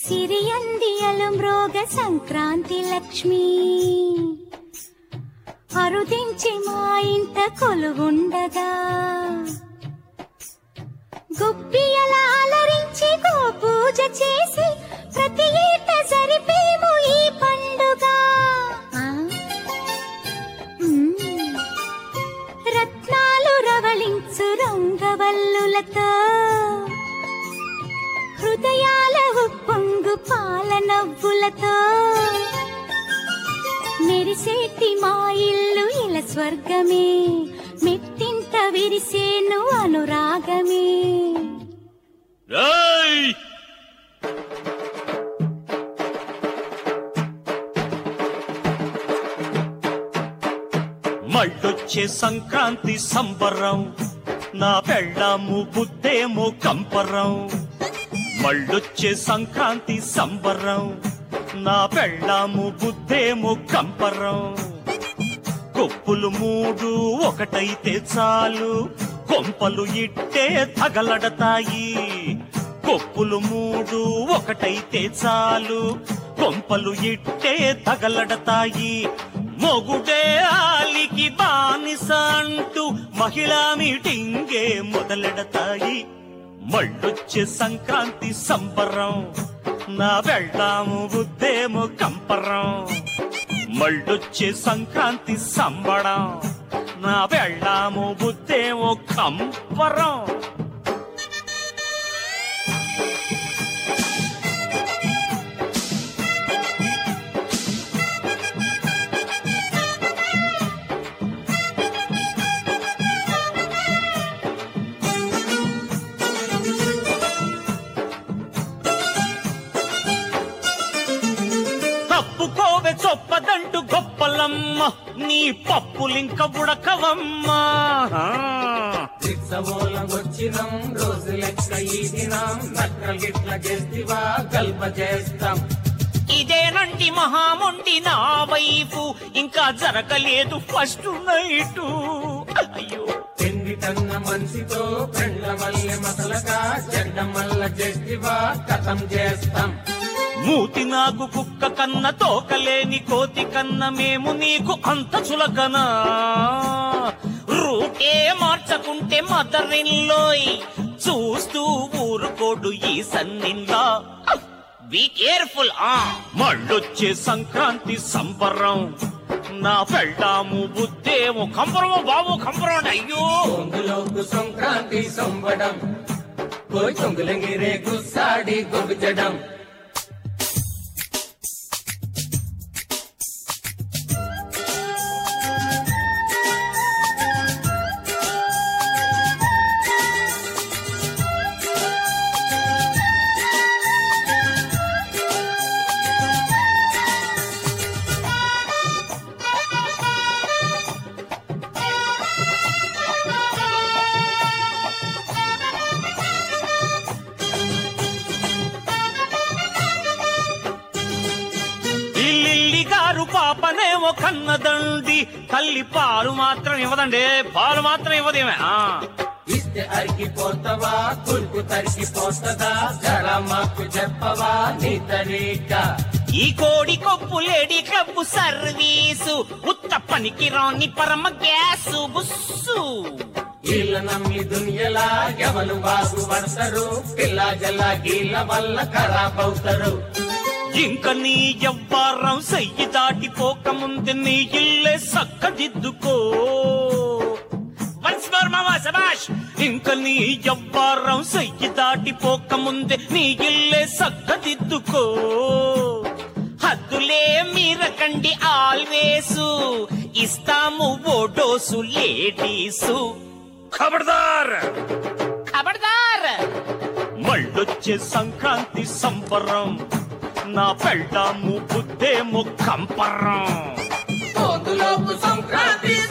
సిరియందియలు మ్రోగ సంక్రాంతి లక్ష్మి అరుదించి మా ఇంట కొలువుండగా గుప్పియల అలరించి గో పూజ చేసి ప్రతి ఏట జరిపేము ఈ పండుగ మ్మ్. రత్నాలు రవళించు రంగవల్లులతో హృదయాల ఉప్పొంగు పాల నవ్వులతో మెరిసేటి మా ఇల్లు ఇల స్వర్గమే మెట్టింట విరిసేను అనురాగమే ఏయ్! మళ్ళొచ్చే సంక్రాంతి సంబరం నా పెళ్ళాము బుద్ధేమో కంపరం మళ్ళొచ్చే సంక్రాంతి సంబరం నా పెళ్ళాము బుద్ధేమో కంపరం కొప్పులు మూడు ఒకటైతే చాలు కొంపలు ఇట్టే తగలడతాయి కొప్పులు మూడు ఒకటైతే చాలు కొంపలు ఇట్టే తగలడతాయి మొగుడే ఆలికి బానిస అంటూ మహిళా మీటింగే మొదలెడతాయి మళ్ళొచ్చే సంక్రాంతి సంబరం నా వెళ్దాము బుద్ధేమో కంపరం మళ్ళొచ్చే సంక్రాంతి సంబడం నా వెళ్ళాము బుద్ధేమో కంపరం తప్పుకోవే చొప్పదంటూ గొప్పలమ్మ నీ పప్పులింక ఉడకవమ్మా చిత్తమూలం వచ్చినాం రోజు లెక్క ఈ దినం నక్కలు గిట్ల చేస్తివా కల్ప చేస్తాం ఇదేనంటి మహామొండి నా వైపు ఇంకా జరగలేదు ఫస్ట్ నైటు అయ్యో తిండి తన్న మనిషితో పెండ్ల మల్లె మసలగా చెడ్డ మల్ల చేస్తివా కథం చేస్తాం మూతి నాకు కుక్క కన్న తోకలేని కోతి కన్న మేము నీకు అంత చులకనా రూటే మార్చకుంటే మదరిన్లోయ్ చూస్తూ ఊరుకోడు ఈ సన్నిన్లా బీ కేర్ఫుల్ ఆ మళ్ళొచ్చే సంక్రాంతి సంబరం నా పెళ్ళాము బుద్ధేమో కంపరమో బాబు కంపరం అయ్యో పొంగులోకు సంక్రాంతి సంబడం కోయి తొంగులంగిరే గుస్సాడి గొబ్బిచడం ఇల్లిల్లి గారు పాపనేమో కన్నదండి తల్లి పాలు మాత్రం ఇవ్వదండి పాలు మాత్రం ఇవ్వదేమే ఆ ఇస్తే అరిగిపోతావా కురుకు తరిగిపోతుందా జడ మాకు చెప్పవా నీ తరీక ఈ కోడి కొప్పు లేడీ క్లబ్ సర్వీసు ఉత్త పనికి రాని పరమ గ్యాసు బుస్సు వీళ్ళ నమ్మి దునియలా ఎవరు బాగు పడతారు పిల్ల జల గీళ్ళ వల్ల ఖరాబ్ అవుతారు ఇంక నీ ఎవ్వారం సెయ్యి దాటిపోక ముందు నీ ఇల్లే సక్కదిద్దుకో వన్స్ మోర్ మామా సబాష్ ఇంక నీ ఎవ్వారం సెయ్యి దాటిపోక ముందే నీ ఇల్లే సక్కదిద్దుకో హద్దులే మీరకండి ఆల్వేసు ఇస్తాము ఓ డోసు లేడీసు ఖబర్దార్ ఖబర్దార్ మళ్ళొచ్చే సంక్రాంతి సంబరం నా పెళ్ళాము బుద్ధేమో కంపరం పోతులోపు సంక్రాంతి